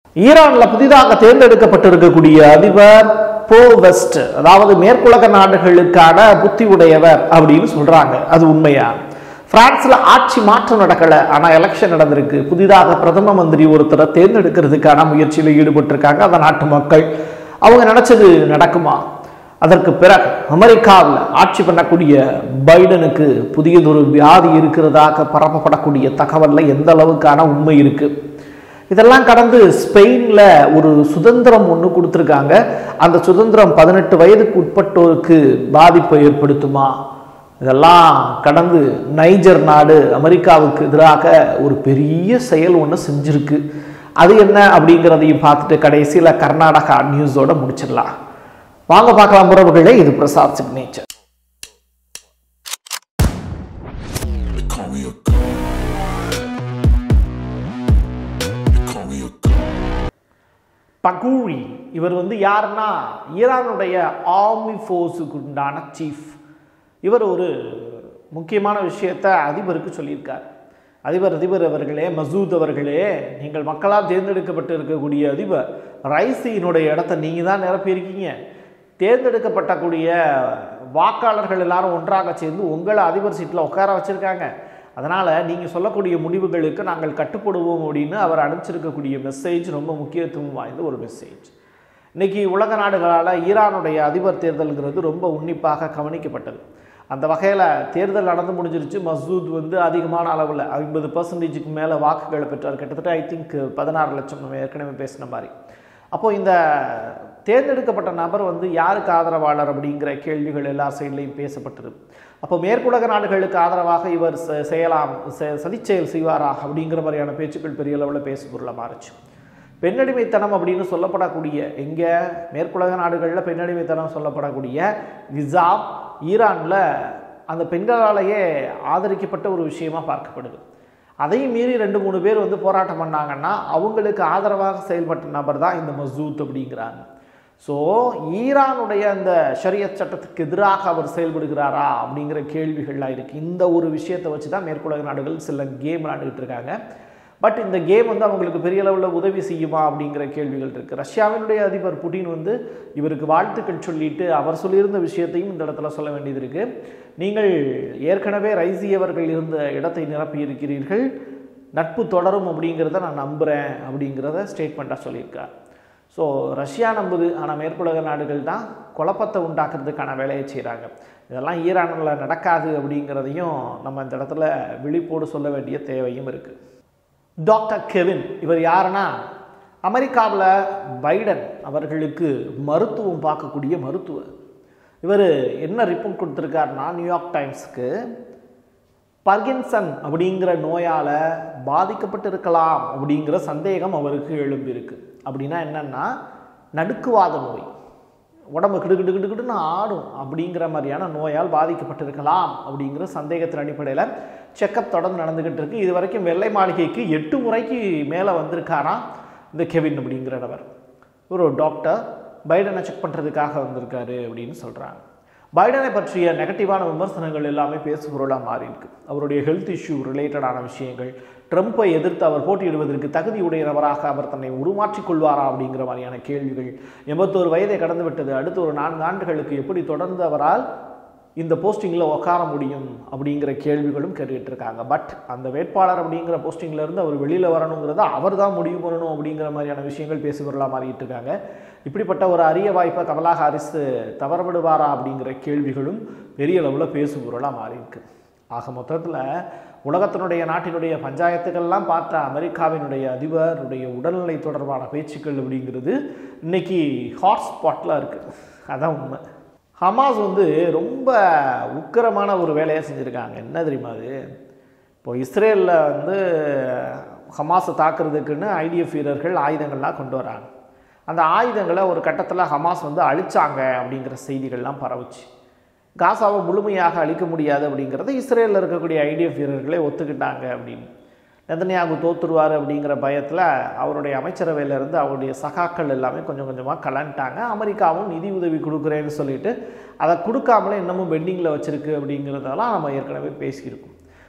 ஈரான்ல புதிதாக தேர்ந்தெடுக்கப்பட்டிருக்கக்கூடிய அதிபர் போ வெஸ்ட் அதாவது மேற்குலக நாடுகளுக்கான புத்தி உடையவர் அப்படின்னு சொல்றாங்க அது உண்மையா பிரான்ஸ்ல ஆட்சி மாற்றம் நடக்கல ஆனா எலெக்ஷன் நடந்திருக்கு புதிதாக பிரதம மந்திரி ஒருத்தரை தேர்ந்தெடுக்கிறதுக்கான முயற்சியில் ஈடுபட்டிருக்காங்க அந்த நாட்டு மக்கள் அவங்க நினைச்சது நடக்குமா அதற்கு பிறகு அமெரிக்காவில் ஆட்சி பண்ணக்கூடிய பைடனுக்கு புதியதொரு வியாதி இருக்கிறதாக பரப்பப்படக்கூடிய தகவல்ல எந்த அளவுக்கான உண்மை இருக்கு இதெல்லாம் கடந்து ஸ்பெயினில் ஒரு சுதந்திரம் ஒன்று கொடுத்துருக்காங்க அந்த சுதந்திரம் பதினெட்டு வயதுக்கு உட்பட்டோருக்கு பாதிப்பை ஏற்படுத்துமா இதெல்லாம் கடந்து நைஜர் நாடு அமெரிக்காவுக்கு எதிராக ஒரு பெரிய செயல் ஒன்று செஞ்சிருக்கு அது என்ன அப்படிங்கிறதையும் பார்த்துட்டு கடைசியில் கர்நாடகா நியூஸோட முடிச்சிடலாம் வாங்க பார்க்கலாம் உறவுகளே இது Prasad signature They call me a god. They call me a god. பகூரி இவர் வந்து யாருன்னா ஈரானுடைய ஆர்மி ஃபோர்ஸுக்கு உண்டான சீஃப் இவர் ஒரு முக்கியமான விஷயத்தை அதிபருக்கு சொல்லியிருக்கார் அதிபர் அதிபர் அவர்களே மசூத் அவர்களே நீங்கள் மக்களால் தேர்ந்தெடுக்கப்பட்டு இருக்கக்கூடிய அதிபர் ரைசியினுடைய இடத்த நீங்கள் தான் நிரப்பியிருக்கீங்க தேர்ந்தெடுக்கப்பட்டக்கூடிய வாக்காளர்கள் எல்லாரும் ஒன்றாக சேர்ந்து உங்களை அதிபர் சீட்டில் உட்கார வச்சுருக்காங்க அதனால் நீங்கள் சொல்லக்கூடிய முடிவுகளுக்கு நாங்கள் கட்டுப்படுவோம் அப்படின்னு அவர் அனுப்பிச்சிருக்கக்கூடிய மெசேஜ் ரொம்ப முக்கியத்துவம் வாய்ந்த ஒரு மெசேஜ் இன்னைக்கு உலக நாடுகளால் ஈரானுடைய அதிபர் தேர்தல்ங்கிறது ரொம்ப உன்னிப்பாக கவனிக்கப்பட்டது அந்த வகையில் தேர்தல் நடந்து முடிஞ்சிருச்சு மசூத் வந்து அதிகமான அளவில் ஐம்பது பர்சன்டேஜுக்கு மேலே வாக்குகளை பெற்றார் கிட்டத்தட்ட ஐ திங்க் பதினாறு லட்சம் நம்ம ஏற்கனவே பேசின மாதிரி அப்போ இந்த தேர்ந்தெடுக்கப்பட்ட நபர் வந்து யாருக்கு ஆதரவாளர் அப்படிங்கிற கேள்விகள் எல்லா சைட்லையும் பேசப்பட்டது அப்போ மேற்குலக நாடுகளுக்கு ஆதரவாக இவர் செ- செய்யலாம் செ- சதிச்செயல் செய்வாரா அப்படிங்கிற மாதிரியான பேச்சுக்கள் பெரிய அளவில் பேசு பொருளாக மாறுச்சு பெண்ணடிமைத்தனம் அப்படின்னு சொல்லப்படக்கூடிய எங்கே மேற்குலக நாடுகளில் பெண்ணடிமைத்தனம் சொல்லப்படக்கூடிய நிசாம் ஈரானில் அந்த பெண்களாலேயே ஆதரிக்கப்பட்ட ஒரு விஷயமா பார்க்கப்படுது அதையும் மீறி ரெண்டு மூணு பேர் வந்து போராட்டம் பண்ணாங்கன்னா அவங்களுக்கு ஆதரவாக செயல்பட்ட நபர் தான் இந்த மசூத் அப்படிங்கிறாங்க ஸோ ஈரானுடைய அந்த ஷரியத் சட்டத்துக்கு எதிராக அவர் செயல்படுகிறாரா அப்படிங்கிற கேள்விகள்லாம் இருக்குது இந்த ஒரு விஷயத்தை வச்சு தான் மேற்குலக நாடுகள் சில கேம் விளையாண்டுக்கிட்டு இருக்காங்க பட் இந்த கேம் வந்து அவங்களுக்கு பெரிய அளவில் உதவி செய்யுமா அப்படிங்கிற கேள்விகள் இருக்குது ரஷ்யாவினுடைய அதிபர் புட்டின் வந்து இவருக்கு வாழ்த்துக்கள் சொல்லிட்டு அவர் சொல்லியிருந்த விஷயத்தையும் இந்த இடத்துல சொல்ல வேண்டியது இருக்குது நீங்கள் ஏற்கனவே ரைசி அவர்கள் இருந்த இடத்தை நிரப்பி இருக்கிறீர்கள் நட்பு தொடரும் அப்படிங்கிறத நான் நம்புகிறேன் அப்படிங்கிறத ஸ்டேட்மெண்ட்டாக சொல்லியிருக்கார் ஸோ ரஷ்யா நம்புது ஆனால் மேற்குலக நாடுகள் தான் குழப்பத்தை உண்டாக்குறதுக்கான வேலையை செய்கிறாங்க இதெல்லாம் ஈரானில் நடக்காது அப்படிங்கிறதையும் நம்ம இந்த இடத்துல விழிப்போடு சொல்ல வேண்டிய தேவையும் இருக்குது டாக்டர் கெவின் இவர் யாருன்னா அமெரிக்காவில் பைடன் அவர்களுக்கு மருத்துவம் பார்க்கக்கூடிய மருத்துவர் இவர் என்ன ரிப்போர்ட் கொடுத்துருக்காருன்னா நியூயார்க் டைம்ஸ்க்கு பர்கின்சன் அப்படிங்கிற நோயால் பாதிக்கப்பட்டிருக்கலாம் அப்படிங்கிற சந்தேகம் அவருக்கு எழும்பியிருக்கு அப்படின்னா என்னன்னா நடுக்குவாத நோய் உடம்பு கிடு கிடு கிடு கிடுன்னு ஆடும் அப்படிங்கிற மாதிரியான நோயால் பாதிக்கப்பட்டிருக்கலாம் அப்படிங்கிற சந்தேகத்தின் அடிப்படையில் செக்கப் தொடர்ந்து நடந்துக்கிட்டு இருக்கு இது வரைக்கும் வெள்ளை மாளிகைக்கு எட்டு முறைக்கு மேலே வந்திருக்காராம் இந்த கெவின் அப்படிங்கிற நபர் ஒரு டாக்டர் பைடனை செக் பண்ணுறதுக்காக வந்திருக்காரு அப்படின்னு சொல்கிறாங்க பைடனை பற்றிய நெகட்டிவான விமர்சனங்கள் எல்லாமே பேசுபொருளாக மாறி இருக்கு அவருடைய ஹெல்த் இஷ்யூ ரிலேட்டடான விஷயங்கள் ட்ரம்ப்பை எதிர்த்து அவர் போட்டியிடுவதற்கு தகுதியுடைய நபராக அவர் தன்னை உருமாற்றிக் கொள்வாரா அப்படிங்கிற மாதிரியான கேள்விகள் எண்பத்தோரு வயதை கடந்து விட்டது அடுத்த ஒரு நான்கு ஆண்டுகளுக்கு எப்படி தொடர்ந்து அவரால் இந்த போஸ்டிங்கில் உட்கார முடியும் அப்படிங்கிற கேள்விகளும் கேட்டுக்கிட்டு இருக்காங்க பட் அந்த வேட்பாளர் அப்படிங்கிற போஸ்டிங்ல இருந்து அவர் வெளியில் வரணுங்கிறத அவர் தான் முடிவு பண்ணணும் அப்படிங்கிற மாதிரியான விஷயங்கள் பேசுபொருளாக மாறிட்டு இருக்காங்க இப்படிப்பட்ட ஒரு அரிய வாய்ப்பை கமலா ஹாரிஸ் தவறவிடுவாரா அப்படிங்கிற கேள்விகளும் பெரிய அளவில் பேசுபொருளாக மாறி இருக்கு ஆக மொத்தத்தில் உலகத்தினுடைய நாட்டினுடைய பஞ்சாயத்துக்கள்லாம் பார்த்த அமெரிக்காவினுடைய அதிபருடைய உடல்நிலை தொடர்பான பேச்சுக்கள் அப்படிங்கிறது இன்னைக்கு ஹாட்ஸ்பாட்டில் இருக்குது அதான் உண்மை ஹமாஸ் வந்து ரொம்ப உக்கிரமான ஒரு வேலையை செஞ்சுருக்காங்க என்ன தெரியுமா அது இப்போ இஸ்ரேலில் வந்து ஹமாஸை தாக்குறதுக்குன்னு ஐடிஎஃப் வீரர்கள் ஆயுதங்கள்லாம் கொண்டு வராங்க அந்த ஆயுதங்களை ஒரு கட்டத்தில் ஹமாஸ் வந்து அழிச்சாங்க அப்படிங்கிற செய்திகள்லாம் பரவுச்சு காசாவை முழுமையாக அழிக்க முடியாது அப்படிங்கிறத இஸ்ரேலில் இருக்கக்கூடிய ஐடிஎஃப் வீரர்களே ஒத்துக்கிட்டாங்க அப்படின்னு நெதன்யாகு தோத்துருவார் அப்படிங்கிற பயத்தில் அவருடைய அமைச்சரவையிலேருந்து அவருடைய சகாக்கள் எல்லாமே கொஞ்சம் கொஞ்சமாக கலந்துட்டாங்க அமெரிக்காவும் நிதி உதவி கொடுக்குறேன்னு சொல்லிட்டு அதை கொடுக்காமலே இன்னமும் பெண்டிங்கில் வச்சுருக்கு அப்படிங்கிறதெல்லாம் நம்ம ஏற்கனவே பேசியிருக்கோம்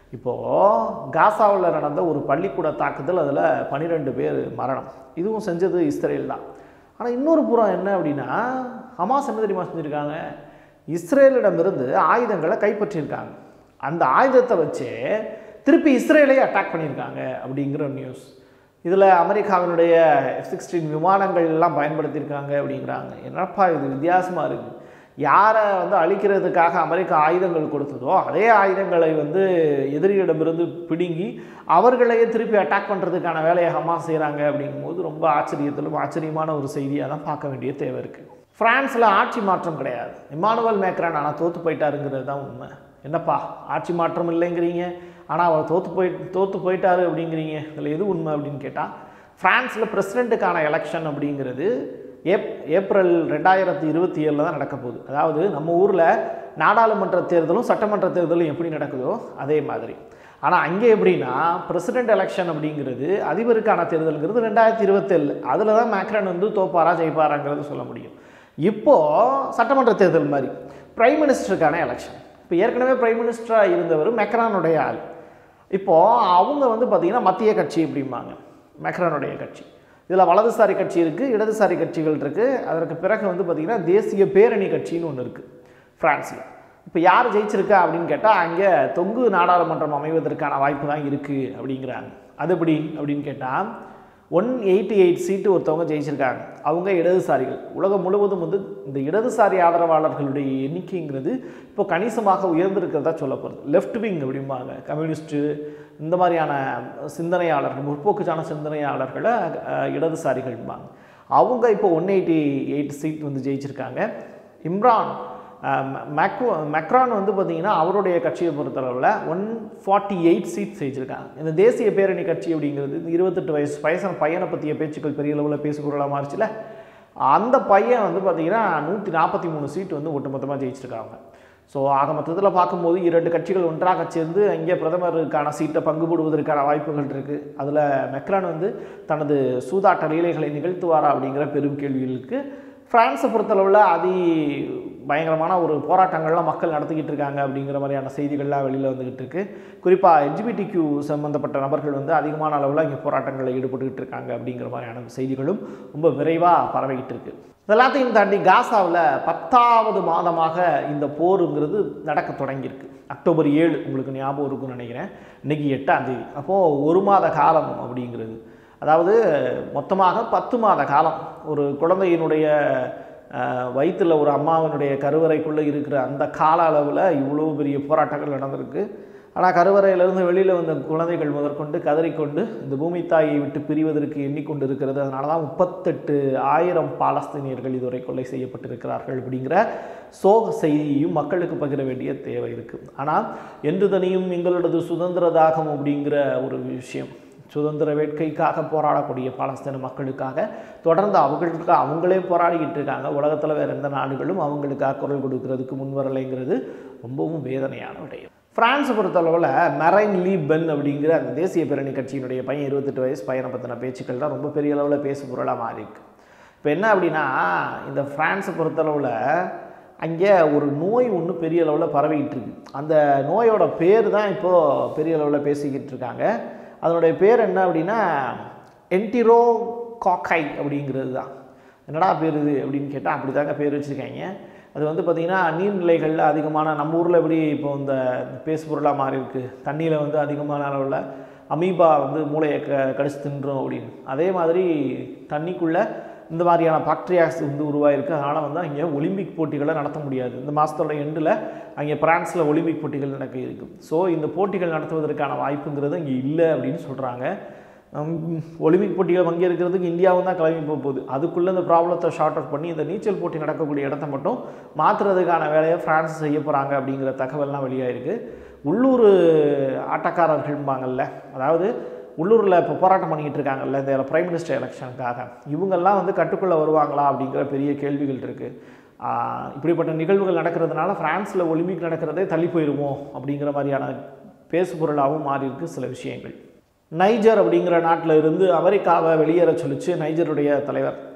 இப்போது காசாவில் நடந்த ஒரு பள்ளிக்கூட தாக்குதல் அதில் பன்னிரெண்டு பேர் மரணம் இதுவும் செஞ்சது இஸ்ரேல் தான் ஆனால் இன்னொரு புறம் என்ன அப்படின்னா ஹமாஸ் என்ன தெரியுமா செஞ்சுருக்காங்க இஸ்ரேலிடமிருந்து ஆயுதங்களை கைப்பற்றியிருக்காங்க அந்த ஆயுதத்தை வச்சே திருப்பி இஸ்ரேலையே அட்டாக் பண்ணியிருக்காங்க அப்படிங்கிற நியூஸ் இதில் அமெரிக்காவினுடைய எஃப் சிக்ஸ்டீன் விமானங்கள் எல்லாம் பயன்படுத்தியிருக்காங்க அப்படிங்கிறாங்க என்னப்பா இது வித்தியாசமாக இருக்குது யாரை வந்து அழிக்கிறதுக்காக அமெரிக்கா ஆயுதங்கள் கொடுத்ததோ அதே ஆயுதங்களை வந்து எதிரியிடமிருந்து பிடுங்கி அவர்களையே திருப்பி அட்டாக் பண்ணுறதுக்கான வேலையை ஹமாஸ் செய்கிறாங்க அப்படிங்கும்போது ரொம்ப ஆச்சரியத்திலும் ஆச்சரியமான ஒரு செய்தியாக தான் பார்க்க வேண்டிய தேவை இருக்குது ஃப்ரான்ஸில் ஆட்சி மாற்றம் கிடையாது இமானுவல் மேக்ரான் ஆனால் தோற்று போயிட்டாருங்கிறது தான் உண்மை என்னப்பா ஆட்சி மாற்றம் இல்லைங்கிறீங்க ஆனால் அவர் தோற்று போய் தோற்று போயிட்டாரு அப்படிங்கிறீங்க இதில் எது உண்மை அப்படின்னு கேட்டால் ஃப்ரான்ஸில் பிரசிடெண்ட்டுக்கான எலெக்ஷன் அப்படிங்கிறது ஏப் ஏப்ரல் ரெண்டாயிரத்தி இருபத்தி ஏழில் தான் நடக்க போகுது அதாவது நம்ம ஊரில் நாடாளுமன்ற தேர்தலும் சட்டமன்ற தேர்தலும் எப்படி நடக்குதோ அதே மாதிரி ஆனால் அங்கே எப்படின்னா பிரசிடென்ட் எலெக்ஷன் அப்படிங்கிறது அதிபருக்கான தேர்தலுங்கிறது ரெண்டாயிரத்தி இருபத்தேழு அதில் தான் மேக்ரன் வந்து தோப்பாரா ஜெயிப்பாராங்கிறது சொல்ல முடியும் இப்போது சட்டமன்ற தேர்தல் மாதிரி பிரைம் மினிஸ்டருக்கான எலெக்ஷன் இப்போ ஏற்கனவே பிரைம் மினிஸ்டராக இருந்தவர் மெக்ரானுடைய ஆள் இப்போது அவங்க வந்து பார்த்திங்கன்னா மத்திய கட்சி அப்படிம்பாங்க மெக்ரானுடைய கட்சி இதில் வலதுசாரி கட்சி இருக்குது இடதுசாரி கட்சிகள் இருக்குது அதற்கு பிறகு வந்து பார்த்திங்கன்னா தேசிய பேரணி கட்சின்னு ஒன்று இருக்குது ஃப்ரான்ஸில் இப்போ யார் ஜெயிச்சிருக்கா அப்படின்னு கேட்டால் அங்கே தொங்கு நாடாளுமன்றம் அமைவதற்கான வாய்ப்பு தான் இருக்குது அப்படிங்கிறாங்க அது எப்படி அப்படின்னு கேட்டால் ஒன் எயிட்டி எயிட் சீட்டு ஒருத்தவங்க ஜெயிச்சிருக்காங்க அவங்க இடதுசாரிகள் உலகம் முழுவதும் வந்து இந்த இடதுசாரி ஆதரவாளர்களுடைய எண்ணிக்கைங்கிறது இப்போ கணிசமாக உயர்ந்திருக்கிறதா சொல்லப்படுது லெஃப்ட் விங் அப்படிம்பாங்க கம்யூனிஸ்ட்டு இந்த மாதிரியான சிந்தனையாளர்கள் முற்போக்குச்சான சிந்தனையாளர்களை அஹ், இடதுசாரிகள்பாங்க அவங்க இப்போ ஒன் எயிட்டி எயிட் சீட் வந்து ஜெயிச்சிருக்காங்க இம்ரான் மேக்ரோ மெக்ரான் வந்து பார்த்தீங்கன்னா அவருடைய கட்சியை பொறுத்தளவில் ஒன் ஃபார்ட்டி எயிட் சீட் ஜெயிச்சிருக்காங்க இந்த தேசிய பேரணி கட்சி அப்படிங்கிறது இந்த இருபத்தெட்டு வயசு வயசான பையனை பற்றிய பேச்சுக்கள் பெரிய அளவில் பேசுபொருளாக மாறிச்சுல அந்த பையன் வந்து பார்த்தீங்கன்னா நூற்றி நாற்பத்தி மூணு சீட் வந்து ஒட்டுமொத்தமாக ஜெயிச்சிருக்காங்க ஸோ ஆக மொத்தத்தில் பார்க்கும்போது இரண்டு கட்சிகள் ஒன்றாக சேர்ந்து அங்கே பிரதமருக்கான சீட்டை பங்கு போடுவதற்கான வாய்ப்புகள் இருக்குது அதில் மெக்ரான் வந்து தனது சூதாட்ட லீலைகளை நிகழ்த்துவாரா அப்படிங்கிற பெரும் கேள்விகளுக்கு ஃப்ரான்ஸை பொறுத்தளவில் அதி பயங்கரமான ஒரு போராட்டங்கள்லாம் மக்கள் நடத்திக்கிட்டு இருக்காங்க அப்படிங்கிற மாதிரியான செய்திகள்லாம் வெளியில் வந்துக்கிட்டு இருக்கு குறிப்பாக எல்ஜிபிடி கியூ சம்மந்தப்பட்ட நபர்கள் வந்து அதிகமான அளவில் இங்கே போராட்டங்களில் ஈடுபட்டுக்கிட்டு இருக்காங்க அப்படிங்கிற மாதிரியான செய்திகளும் ரொம்ப விரைவாக பரவிக்கிட்டு இருக்கு இதெல்லாத்தையும் தாண்டி காசாவில் பத்தாவது மாதமாக இந்த போருங்கிறது நடக்க தொடங்கியிருக்கு அக்டோபர் ஏழு உங்களுக்கு ஞாபகம் இருக்கும்னு நினைக்கிறேன் இன்னைக்கு எட்டாம் தேதி அப்போது ஒரு மாத காலம் அப்படிங்கிறது அதாவது மொத்தமாக பத்து மாத காலம் ஒரு குழந்தையினுடைய வயிற்றில் ஒரு அம்மாவினுடைய கருவறைக்குள்ளே இருக்கிற அந்த கால அளவில் இவ்வளோ பெரிய போராட்டங்கள் நடந்திருக்கு ஆனால் கருவறையிலிருந்து வெளியில் வந்த குழந்தைகள் முதற்கொண்டு கதறிக்கொண்டு இந்த பூமி தாயை விட்டு பிரிவதற்கு எண்ணிக்கொண்டு இருக்கிறது அதனால தான் முப்பத்தெட்டு ஆயிரம் பாலஸ்தீனியர்கள் இதுவரை கொலை செய்யப்பட்டிருக்கிறார்கள் அப்படிங்கிற சோக செய்தியையும் மக்களுக்கு பகிர வேண்டிய தேவை இருக்குது ஆனால் என்று தனியும் எங்களோடது சுதந்திர தாகம் அப்படிங்கிற ஒரு விஷயம் சுதந்திர வேட்கைக்காக போராடக்கூடிய பாலஸ்தீன மக்களுக்காக தொடர்ந்து அவங்களுக்கு அவங்களே போராடிக்கிட்டு இருக்காங்க உலகத்தில் வேறு எந்த நாடுகளும் அவங்களுக்காக குரல் கொடுக்கறதுக்கு முன்வரலைங்கிறது ரொம்பவும் வேதனையான விடயம் பிரான்ஸ் பொறுத்தளவில் மெரைன் லீ பென் அப்படிங்கிற அந்த தேசிய பேரணி கட்சியினுடைய பையன் இருபத்தெட்டு வயசு பையனை பற்றின பேச்சுக்கள் தான் ரொம்ப பெரிய அளவில் பேசு பொருளாக மாறி இருக்கு இப்போ என்ன அப்படின்னா இந்த ஃப்ரான்ஸை பொறுத்தளவில் அங்கே ஒரு நோய் ஒன்று பெரிய அளவில் பரவிக்கிட்டு இருக்கு அந்த நோயோட பேர் தான் இப்போது பெரிய அளவில் பேசிக்கிட்டு இருக்காங்க அதனுடைய பேர் என்ன அப்படின்னா என்டிரோ காக்கை அப்படிங்கிறது தான் என்னடா பேர் இது அப்படின்னு கேட்டால் அப்படி தாங்க பேர் வச்சுருக்காங்க அது வந்து பார்த்திங்கன்னா நீர்நிலைகளில் அதிகமான நம்ம ஊரில் எப்படி இப்போ இந்த பேசு பொருளாக மாறி இருக்கு தண்ணியில் வந்து அதிகமான அளவில் அமீபா வந்து மூளையை க கடிச்சு தின்றோம் அப்படின்னு அதே மாதிரி தண்ணிக்குள்ளே இந்த மாதிரியான பாக்டீரியாஸ் வந்து உருவாயிருக்கு அதனால் வந்து அங்கே ஒலிம்பிக் போட்டிகளை நடத்த முடியாது இந்த மாதத்தோட எண்டில் அங்கே பிரான்ஸில் ஒலிம்பிக் போட்டிகள் நடக்க இருக்கு ஸோ இந்த போட்டிகள் நடத்துவதற்கான வாய்ப்புங்கிறது இங்கே இல்லை அப்படின்னு சொல்கிறாங்க ஒலிம்பிக் போட்டிகள் பங்கேற்கிறதுக்கு இந்தியாவும் தான் கிளம்பி போக போகுது அதுக்குள்ளே இந்த ப்ராப்ளத்தை ஷார்ட் அவுட் பண்ணி இந்த நீச்சல் போட்டி நடக்கக்கூடிய இடத்த மட்டும் மாற்றுறதுக்கான வேலையை ஃப்ரான்ஸ் செய்ய போகிறாங்க அப்படிங்கிற தகவல்லாம் வெளியாயிருக்கு உள்ளூர் ஆட்டக்காரர்கள்பாங்கல்ல அதாவது உள்ளூரில் இப்போ போராட்டம் பண்ணிக்கிட்டு இருக்காங்கல்ல இந்த பிரைம் மினிஸ்டர் எலெக்ஷனுக்காக இவங்கெல்லாம் வந்து கட்டுக்குள்ளே வருவாங்களா அப்படிங்கிற பெரிய கேள்விகள் இருக்குது இப்படிப்பட்ட நிகழ்வுகள் நடக்கிறதுனால ஃப்ரான்ஸில் ஒலிம்பிக் நடக்கிறதே தள்ளி போயிடுமோ அப்படிங்கிற மாதிரியான பேசு பொருளாகவும் மாறி இருக்கு சில விஷயங்கள் நைஜர் அப்படிங்கிற நாட்டில் இருந்து அமெரிக்காவை வெளியேற சொல்லிச்சு நைஜருடைய தலைவர்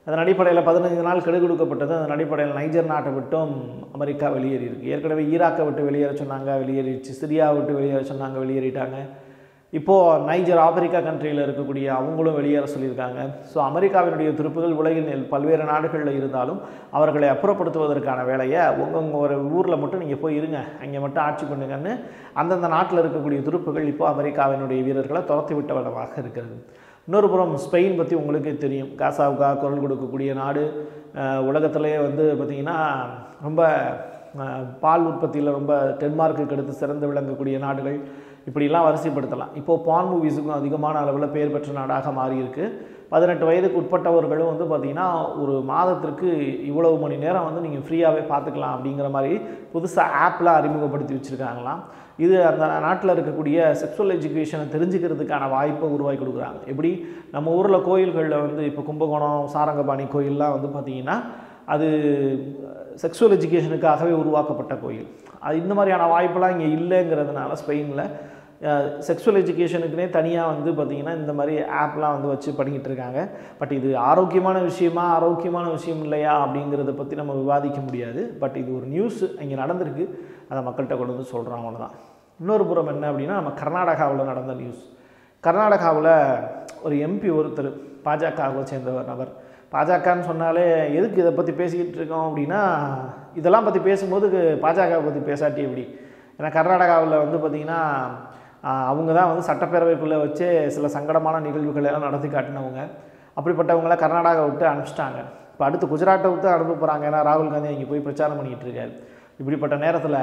அதன் அடிப்படையில் பதினைந்து நாள் கெடு கொடுக்கப்பட்டது அதன் அடிப்படையில் நைஜர் நாட்டை விட்டும் அமெரிக்கா வெளியேறி இருக்கு ஏற்கனவே ஈராக்கை விட்டு வெளியேற சொன்னாங்க வெளியேறிடுச்சு சிரியா விட்டு வெளியேற சொன்னாங்க வெளியேறிட்டாங்க இப்போது நைஜர் ஆப்பிரிக்கா கண்ட்ரியில் இருக்கக்கூடிய அவங்களும் வெளியேற சொல்லியிருக்காங்க ஸோ அமெரிக்காவினுடைய துருப்புகள் உலகின் பல்வேறு நாடுகளில் இருந்தாலும் அவர்களை அப்புறப்படுத்துவதற்கான வேலையை உங்கள் ஒரு ஊரில் மட்டும் நீங்கள் போய் இருங்க அங்கே மட்டும் ஆட்சி பண்ணுங்கன்னு அந்தந்த நாட்டில் இருக்கக்கூடிய துருப்புகள் இப்போ அமெரிக்காவினுடைய வீரர்களை துரத்தி விட்ட விதமாக இருக்கிறது இன்னொரு புறம் ஸ்பெயின் பற்றி உங்களுக்கே தெரியும் காசாவுக்காக குரல் கொடுக்கக்கூடிய நாடு அஹ் உலகத்திலேயே வந்து பார்த்திங்கன்னா ரொம்ப அஹ், பால் உற்பத்தியில் ரொம்ப டென்மார்க்குக்கு அடுத்து சிறந்து விளங்கக்கூடிய நாடுகள் இப்படிலாம் வரிசைப்படுத்தலாம் இப்போது பான் மூவிஸுக்கும் அதிகமான அளவில் பெயர் பெற்ற நாடாக மாறியிருக்கு பதினெட்டு வயதுக்கு உட்பட்டவர்களும் வந்து பார்த்திங்கன்னா ஒரு மாதத்திற்கு இவ்வளவு மணி நேரம் வந்து நீங்கள் ஃப்ரீயாகவே பார்த்துக்கலாம் அப்படிங்கிற மாதிரி புதுசாக ஆப்லாம் அறிமுகப்படுத்தி வச்சுருக்காங்களாம் இது அந்த நாட்டில் இருக்கக்கூடிய செக்ஸுவல் எஜுகேஷனை தெரிஞ்சுக்கிறதுக்கான வாய்ப்பை உருவாக்கி கொடுக்குறாங்க எப்படி நம்ம ஊரில் கோயில்களில் வந்து இப்போ கும்பகோணம் சாரங்கபாணி கோயில்லாம் வந்து பார்த்திங்கன்னா அது செக்ஸுவல் எஜுகேஷனுக்காகவே உருவாக்கப்பட்ட கோயில் அது இந்த மாதிரியான வாய்ப்பெல்லாம் இங்கே இல்லைங்கிறதுனால ஸ்பெயினில் செக்ஸுவல் எஜுகேஷனுக்குனே தனியாக வந்து பார்த்திங்கன்னா இந்த மாதிரி ஆப்லாம் வந்து வச்சு பண்ணிக்கிட்டு இருக்காங்க பட் இது ஆரோக்கியமான விஷயமா ஆரோக்கியமான விஷயம் இல்லையா அப்படிங்கிறத பற்றி நம்ம விவாதிக்க முடியாது பட் இது ஒரு நியூஸ் இங்கே நடந்திருக்கு அதை மக்கள்கிட்ட கொண்டு வந்து சொல்கிறோம் அவ்வளோதான் இன்னொரு புறம் என்ன அப்படின்னா நம்ம கர்நாடகாவில் நடந்த நியூஸ் கர்நாடகாவில் ஒரு எம்பி ஒருத்தர் பாஜகவை சேர்ந்த ஒரு நபர் பாஜகன்னு சொன்னாலே எதுக்கு இதை பற்றி பேசிக்கிட்டு இருக்கோம் அப்படின்னா இதெல்லாம் பற்றி பேசும்போது பாஜகவை பற்றி பேசாட்டி எப்படி ஏன்னா கர்நாடகாவில் வந்து பார்த்திங்கன்னா ஆஹ், அவங்க தான் வந்து சட்டப்பேரவைக்குள்ளே வச்சு சில சங்கடமான நிகழ்வுகளை எல்லாம் நடத்தி காட்டினவங்க அப்படிப்பட்டவங்கள கர்நாடகா விட்டு அனுப்பிச்சிட்டாங்க இப்போ அடுத்து குஜராட்டை விட்டு அனுப்ப போகிறாங்க ஏன்னா ராகுல் காந்தி அங்கே போய் பிரச்சாரம் பண்ணிக்கிட்டு இருக்காரு இப்படிப்பட்ட நேரத்தில்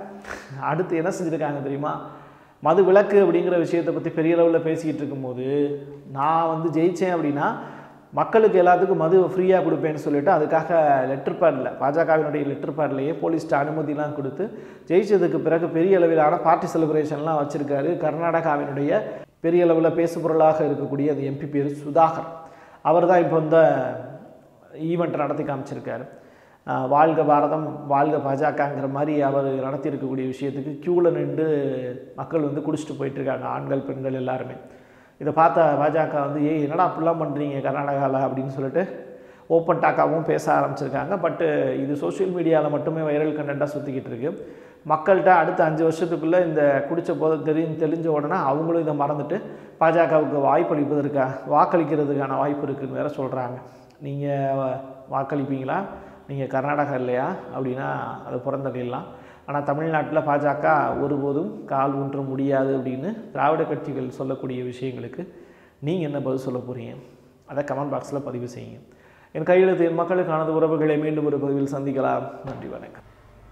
அடுத்து என்ன செஞ்சுருக்காங்க தெரியுமா மது விலக்கு அப்படிங்கிற விஷயத்தை பற்றி பெரிய அளவில் பேசிக்கிட்டு இருக்கும்போது நான் வந்து ஜெயித்தேன் அப்படின்னா மக்களுக்கு எல்லாத்துக்கும் மது ஃப்ரீயாக கொடுப்பேன்னு சொல்லிட்டு அதுக்காக லெட்டர் பேடில் பாஜகவினுடைய லெட்டர் பேட்லேயே போலீஸ்ட்டு அனுமதிலாம் கொடுத்து ஜெயிச்சதுக்கு பிறகு பெரிய அளவிலான பார்ட்டி செலிப்ரேஷன்லாம் வச்சுருக்காரு கர்நாடகாவினுடைய பெரிய அளவில் பேசுபொருளாக இருக்கக்கூடிய அந்த எம்பி பேர் சுதாகர் அவர் தான் இப்போ இந்த ஈவெண்ட் நடத்தி காமிச்சிருக்காரு ஆஹ் வாழ்க பாரதம் வாழ்க பாஜகங்கிற மாதிரி அவர் நடத்தி இருக்கக்கூடிய விஷயத்துக்கு க்யூவில் நின்று மக்கள் வந்து குடிச்சிட்டு போயிட்டுருக்காங்க ஆண்கள் பெண்கள் எல்லாருமே இதை பார்த்த பாஜக வந்து ஏய் என்னடா அப்படிலாம் பண்ணுறீங்க கர்நாடகாவில் அப்படின்னு சொல்லிட்டு ஓப்பன் டாக்காகவும் பேச ஆரம்பிச்சிருக்காங்க பட்டு இது சோஷியல் மீடியாவில் மட்டுமே வைரல் கண்டென்ட்டாக சுற்றிக்கிட்டு இருக்கு மக்கள்கிட்ட அடுத்த அஞ்சு வருஷத்துக்குள்ளே இந்த குடித்த போதை தெரி தெரிஞ்ச உடனே அவங்களும் இதை மறந்துட்டு பாஜகவுக்கு வாய்ப்பளிப்பதற்கா வாக்களிக்கிறதுக்கான வாய்ப்பு இருக்குன்னு வேற சொல்கிறாங்க நீங்கள் வாக்களிப்பீங்களா நீங்கள் கர்நாடகா இல்லையா அப்படின்னா அதை புறந்தள்ளிடலாம் ஆனால் தமிழ்நாட்டில் பாஜக ஒருபோதும் கால் ஊன்ற முடியாது அப்படின்னு திராவிட கட்சிகள் சொல்லக்கூடிய விஷயங்களுக்கு நீங்கள் என்ன பதில் சொல்ல போகிறீங்க அதை கமெண்ட் பாக்ஸில் பதிவு செய்யுங்க என் கையெழுத்து என் மக்களுக்கானது உறவுகளை மீண்டும் ஒரு பதிவில் சந்திக்கலாம் நன்றி வணக்கம்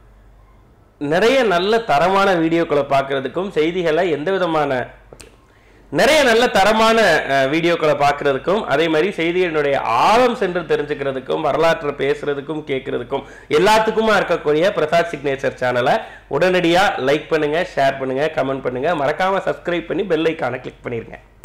நிறைய நல்ல தரமான வீடியோக்களை பார்க்கறதுக்கும் செய்திகளை எந்த விதமான நிறைய நல்ல தரமான அஹ், வீடியோக்களை பார்க்கறதுக்கும் அதே மாதிரி செய்திகளினுடைய ஆழம் சென்று தெரிஞ்சுக்கிறதுக்கும் வரலாற்றை பேசுறதுக்கும் கேட்கறதுக்கும் எல்லாத்துக்குமா இருக்கக்கூடிய பிரசாத் சிக்னேச்சர் சேனலை உடனடியாக லைக் பண்ணுங்க ஷேர் பண்ணுங்க கமெண்ட் பண்ணுங்க மறக்காம சப்ஸ்கிரைப் பண்ணி பெல் ஐக்கானை கிளிக் பண்ணிருங்க